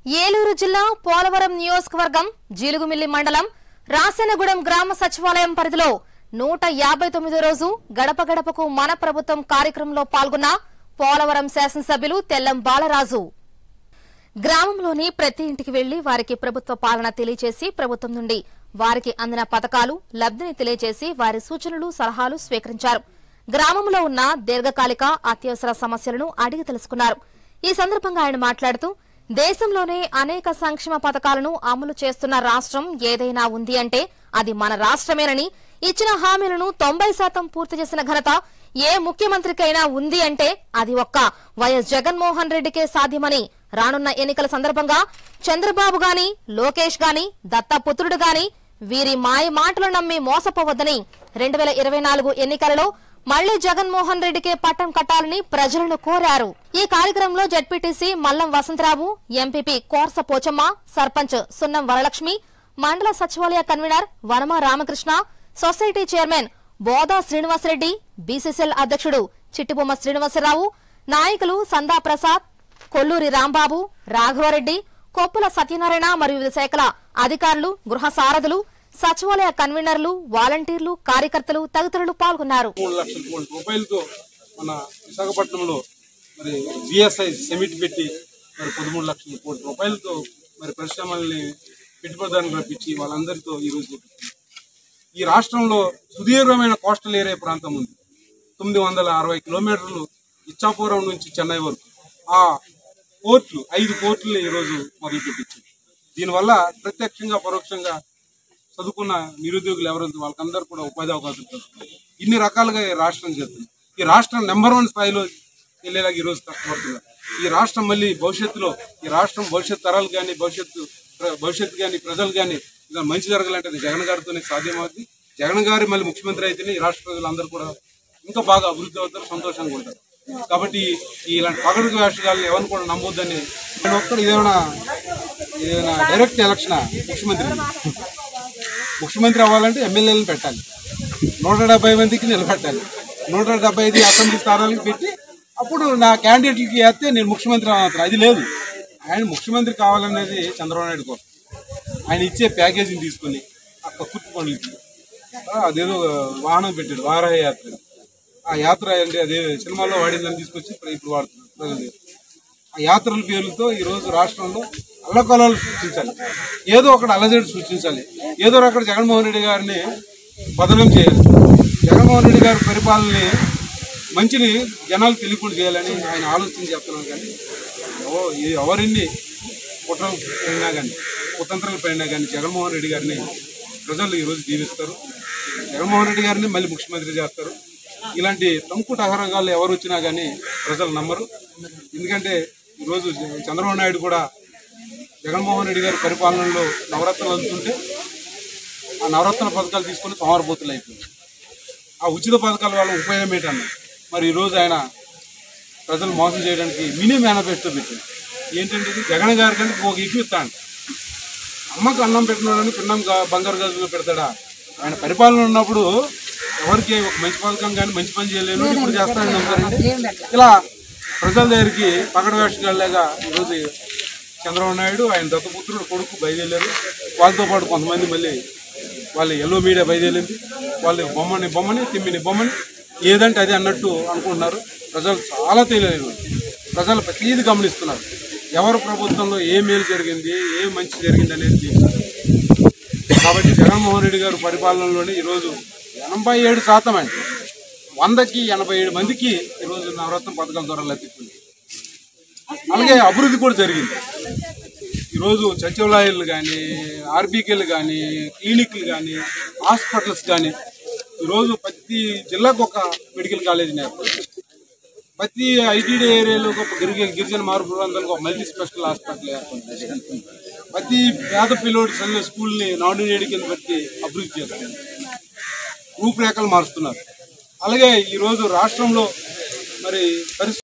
ఏలూరు జిల్లా పోలవరం నియోజకవర్గం జీలుగుమిల్లి మండలం రాసనగూడెం గ్రామ సచివాలయం పరిధిలో నూట యాభై తొమ్మిదో రోజు గడప గడపకు మన ప్రభుత్వం కార్యక్రమంలో పాల్గొన్న పోలవరం శాసనసభ్యులు తెల్లం బాలరాజు గ్రామంలోని ప్రతి ఇంటికి వెళ్లి వారికి ప్రభుత్వ పాలన తెలియజేసి ప్రభుత్వం నుండి వారికి అందిన పథకాలు లబ్దిని తెలియజేసి వారి సూచనలు సలహాలు స్వీకరించారు గ్రామంలో ఉన్న దీర్ఘకాలిక అత్యవసర సమస్యలను అడిగి తెలుసుకున్నారు ఈ సందర్భంగా ఆయన మాట్లాడుతూ దేశంలోనే అనేక సంక్షేమ పథకాలను అమలు చేస్తున్న రాష్ట్రం ఏదైనా ఉంది అంటే అది మన రాష్ట్రమేనని ఇచ్చిన హామీలను తొంభై శాతం పూర్తి చేసిన ఘనత ఏ ముఖ్యమంత్రికైనా ఉంది అంటే అది ఒక్క వైఎస్ జగన్మోహన్ రెడ్డికే సాధ్యమని రానున్న ఎన్నికల సందర్భంగా చంద్రబాబు గాని లోకేష్ గాని దత్తపుత్రుడు గాని వీరి మాయ మాటలు నమ్మి మోసపోవద్దని రెండు వేల ఇరవై నాలుగు ఎన్నికలలో మళ్లీ జగన్మోహన్ రెడ్డికే పట్టం కట్టాలని ప్రజలను కోరారు ఈ కార్యక్రమంలో జడ్పీటీసీ మల్లం వసంతరావు ఎంపీపీ కోర్స పోచమ్మ సర్పంచ్ సున్నం వరలక్ష్మి మండల సచివాలయ convener Vanama Ramakrishna society chairman Boda Srinivasareddy BCCL అధ్యక్షుడు చిట్టిబొమ్మ శ్రీనివాసరావు నాయకులు సందా ప్రసాద్ కొల్లూరి రాంబాబు రాఘవరెడ్డి కొప్పుల సత్యనారాయణ మరియు వివిధ శాఖల అధికారులు గృహ సారథులు సచివాలయ కన్వీనర్లు వాలంటీర్లు కార్యకర్తలు తదితరులు పాల్గొన్నారు మూడు లక్షల కోట్ల రూపాయలతో మన విశాఖపట్నంలో మరి జిఎస్ఐ సెమిట్ పెట్టి మరి పదమూడు లక్షల కోట్ల రూపాయలతో మరి పరిశ్రమల్ని పెట్టుబడిదారులకు రప్పించి వాళ్ళందరితో ఈరోజు చేపిస్తున్నాం. ఈ రాష్ట్రంలో సుదీర్ఘమైన కోస్టల్ ఏరియా ప్రాంతం ఉంది తొమ్మిది వందల అరవై కిలోమీటర్లు ఇచ్చాపురం నుంచి చెన్నై వరకు ఆ పోర్టులు ఐదు పోర్టులు ఈరోజు మొదలు పెట్టించింది దీనివల్ల ప్రత్యక్షంగా పరోక్షంగా చదువుకున్న నిరుద్యోగులు ఎవరైతే వాళ్ళకందరూ కూడా ఉపాధి అవకాశాలు కలుగుతాయి ఇన్ని రకాలుగా ఈ రాష్ట్రం చేస్తుంది ఈ రాష్ట్రం నెంబర్ వన్ స్థాయిలో వెళ్ళేలాగా ఈరోజు కష్టపడుతున్నారు ఈ రాష్ట్రం మళ్ళీ భవిష్యత్తులో ఈ రాష్ట్రం భవిష్యత్ తరాలు కానీ భవిష్యత్తు ప్ర- భవిష్యత్తు కానీ ప్రజలు కానీ ఇలా మంచి జరగాలంటే అది జగన్ గారితోనే సాధ్యమవుతుంది జగన్ గారి మళ్ళీ ముఖ్యమంత్రి అయితేనే ఈ రాష్ట్ర ప్రజలందరూ కూడా ఇంకా బాగా అభివృద్ధి అవుతారు సంతోషంగా ఉంటారు కాబట్టి ఈ ఇలాంటి పగడుకు వేషగాలను ఎవరిని కూడా నమ్మొద్దని నేను ఒక్కడు ఇదేమైనా ఇదేమైనా డైరెక్ట్ ఎలక్షన్ ముఖ్యమంత్రి ముఖ్యమంత్రి అవ్వాలంటే ఎమ్మెల్యేలను పెట్టాలి నూట డెబ్బై మందికి నిలబెట్టాలి నూట డెబ్బై ఐదు అసెంబ్లీ స్థానాలకు పెట్టి అప్పుడు నా క్యాండిడేట్లకి వేస్తే నేను ముఖ్యమంత్రి అవుతాను అది లేదు ఆయన ముఖ్యమంత్రి కావాలనేది చంద్రబాబు నాయుడు కోసం ఆయన ఇచ్చే ప్యాకేజీని తీసుకొని అక్కడ కుట్టు పనులకి ఆ, అదేదో వాహనం పెట్టాడు వారాహ యాత్ర ఆ యాత్ర అంటే అదే సినిమాలో వాడిందని తీసుకొచ్చి ఇప్పుడు ఇప్పుడు వాడుతున్నారు ప్రజలు ఆ యాత్రల పేర్లతో ఈ రోజు రాష్ట్రంలో అల్లకొలాలు సృష్టించాలి ఏదో ఒకటి అల్లజడి సృష్టించాలి ఏదో అక్కడ జగన్మోహన్ రెడ్డి గారిని బదనం చేయాలి జగన్మోహన్ రెడ్డి గారి పరిపాలనని మంచిని జనాలు తెలియకుండా చేయాలని ఆయన ఆలోచన చేస్తున్నాను కానీ ఎవ- ఏ- ఎవరిన్ని కుట్రలు పడినా కానీ కుతంత్రాలు పడినా కానీ జగన్మోహన్ రెడ్డి గారిని ప్రజలు ఈరోజు దీవిస్తారు జగన్మోహన్ రెడ్డి గారిని మళ్ళీ ముఖ్యమంత్రి చేస్తారు ఇలాంటి తమ్ముకుట అహరగాళ్ళు ఎవరు వచ్చినా కానీ ప్రజలు నమ్మరు ఎందుకంటే ఈరోజు జ- చంద్రబాబు నాయుడు కూడా జగన్మోహన్ రెడ్డి గారి పరిపాలనలో నవరత్నాలు అందుతుంటే ఆ నవరత్న పథకాలు తీసుకొని సోమరపోతులు అయిపోయింది ఆ ఉచిత పథకాల వల్ల ఉపయోగం ఏంటన్నా మరి ఈరోజు ఆయన ప్రజలు మోసం చేయడానికి మినీ మేనిఫెస్టో పెట్టాడు ఏంటంటే ఇది జగన్ గారి కంటే ఒక ఎక్కువ ఇస్తాడు అమ్మకు అన్నం పెట్టినోడని పిన్నం గా- బంగారు గాజులో పెడతాడా ఆయన పరిపాలన ఉన్నప్పుడు ఎవరికి ఒక మంచి పథకం కానీ మంచి పని చేయలేను ఇప్పుడు చేస్తానని నమ్ముతారండి ఇలా ప్రజల దగ్గరికి పగడ వేషగాళ్ళగా ఈరోజు చంద్రబాబు నాయుడు ఆయన దత్తపుత్రుడు కొడుకు బయలుదేరారు వాళ్ళతో పాటు కొంతమంది మళ్ళీ వాళ్ళ ఎల్లో మీడియా బయలుదేరింది వాళ్ళు బొమ్మని బొమ్మని తిమ్మిని బొమ్మని ఏదంటే అది అన్నట్టు అనుకుంటున్నారు ప్రజలు చాలా తెలియలేదు ప్రజలు ప్రతిదీ గమనిస్తున్నారు ఎవరు ప్రభుత్వంలో ఏ మేలు జరిగింది ఏ మంచి జరిగింది అనేది తెలుస్తుంది కాబట్టి జగన్మోహన్ రెడ్డి గారు పరిపాలనలోనే ఈరోజు ఎనభై ఏడు శాతం అండి వందకి ఎనభై ఏడు మందికి ఈరోజు నవరత్న పథకాల ద్వారా లభిస్తుంది అలాగే అభివృద్ధి కూడా జరిగింది ఈరోజు సచివాలయాలు కానీ ఆర్బీకేలు కానీ క్లినిక్లు కానీ హాస్పిటల్స్ కానీ ఈరోజు ప్రతి జిల్లాకు ఒక మెడికల్ కాలేజీ ఏర్పాటు చేశారు. ప్రతి ఐటీడీ ఏరియాలో ఒక గిరిజ గిరిజన మార్పు ప్రాంతాలకు ఒక మల్టీ స్పెషల్ హాస్పిటల్ ఏర్పాటు చేశారు. ప్రతి పేద పిల్లోడి చదివే స్కూల్ని నాడు నేడు కింద పెట్టి అభివృద్ధి చేస్తున్నారు రూపురేఖలు మారుస్తున్నారు అలాగే ఈరోజు రాష్ట్రంలో మరి పరిశ్రమ